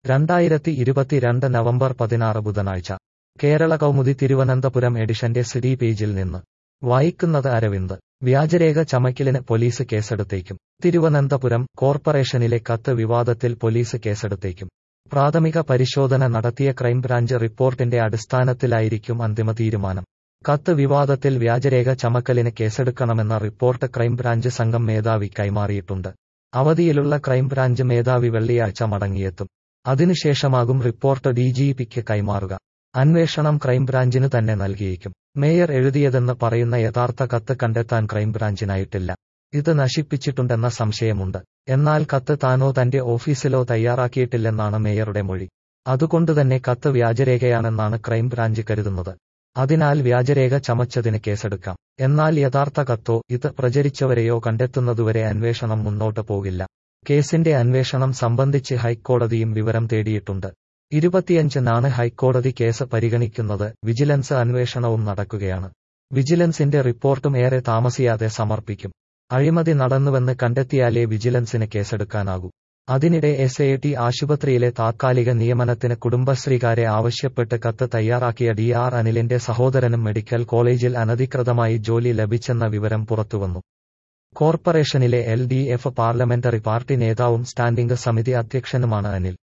രണ്ടായിരത്തി ഇരുപത്തിരണ്ട് നവംബർ പതിനാറ് ബുധനാഴ്ച കേരള കൗമുദി തിരുവനന്തപുരം എഡിഷന്റെ സിഡി പേജിൽ നിന്ന് വായിക്കുന്നത് അരവിന്ദ് വ്യാജരേഖ ചമക്കലിന് പോലീസ് കേസെടുത്തേക്കും തിരുവനന്തപുരം കോർപ്പറേഷനിലെ കത്ത് വിവാദത്തിൽ പോലീസ് കേസെടുത്തേക്കും പ്രാഥമിക പരിശോധന നടത്തിയ ക്രൈംബ്രാഞ്ച് റിപ്പോർട്ടിന്റെ അടിസ്ഥാനത്തിലായിരിക്കും അന്തിമ തീരുമാനം കത്ത് വിവാദത്തിൽ വ്യാജരേഖ ചമക്കലിന് കേസെടുക്കണമെന്ന റിപ്പോർട്ട് ക്രൈംബ്രാഞ്ച് സംഘം മേധാവി കൈമാറിയിട്ടുണ്ട് അവധിയിലുള്ള ക്രൈംബ്രാഞ്ച് മേധാവി വെള്ളിയാഴ്ച മടങ്ങിയെത്തും അതിനുശേഷമാകും റിപ്പോർട്ട് ഡിജിപിക്ക് കൈമാറുക അന്വേഷണം ക്രൈംബ്രാഞ്ചിന് തന്നെ നൽകിയേക്കും മേയർ എഴുതിയതെന്ന് പറയുന്ന യഥാർത്ഥ കത്ത് കണ്ടെത്താൻ ക്രൈംബ്രാഞ്ചിനായിട്ടില്ല ഇത് നശിപ്പിച്ചിട്ടുണ്ടെന്ന സംശയമുണ്ട് എന്നാൽ കത്ത് താനോ തന്റെ ഓഫീസിലോ തയ്യാറാക്കിയിട്ടില്ലെന്നാണ് മേയറുടെ മൊഴി അതുകൊണ്ടുതന്നെ കത്ത് വ്യാജരേഖയാണെന്നാണ് ക്രൈംബ്രാഞ്ച് കരുതുന്നത് അതിനാൽ വ്യാജരേഖ ചമച്ചതിന് കേസെടുക്കാം എന്നാൽ യഥാർത്ഥ കത്തോ ഇത് പ്രചരിച്ചവരെയോ കണ്ടെത്തുന്നതുവരെ അന്വേഷണം മുന്നോട്ട് പോകില്ല കേസിന്റെ അന്വേഷണം സംബന്ധിച്ച് ഹൈക്കോടതിയും വിവരം തേടിയിട്ടുണ്ട് ഇരുപത്തിയഞ്ചിനാണ് ഹൈക്കോടതി കേസ് പരിഗണിക്കുന്നത് വിജിലൻസ് അന്വേഷണവും നടക്കുകയാണ് വിജിലൻസിന്റെ റിപ്പോർട്ടും ഏറെ താമസിയാതെ സമർപ്പിക്കും അഴിമതി നടന്നുവെന്ന് കണ്ടെത്തിയാലേ വിജിലൻസിന് കേസെടുക്കാനാകൂ അതിനിടെ എസ് എ ടി ആശുപത്രിയിലെ താത്കാലിക നിയമനത്തിന് കുടുംബശ്രീകാരെ ആവശ്യപ്പെട്ട് കത്ത് തയ്യാറാക്കിയ ഡി ആർ അനിലിന്റെ സഹോദരനും മെഡിക്കൽ കോളേജിൽ അനധികൃതമായി ജോലി ലഭിച്ചെന്ന വിവരം പുറത്തുവന്നു കോർപ്പറേഷനിലെ L D F parliamentary party നേതാവും സ്റ്റാൻഡിംഗ് സമിതി അധ്യക്ഷനുമാണ് അനിൽ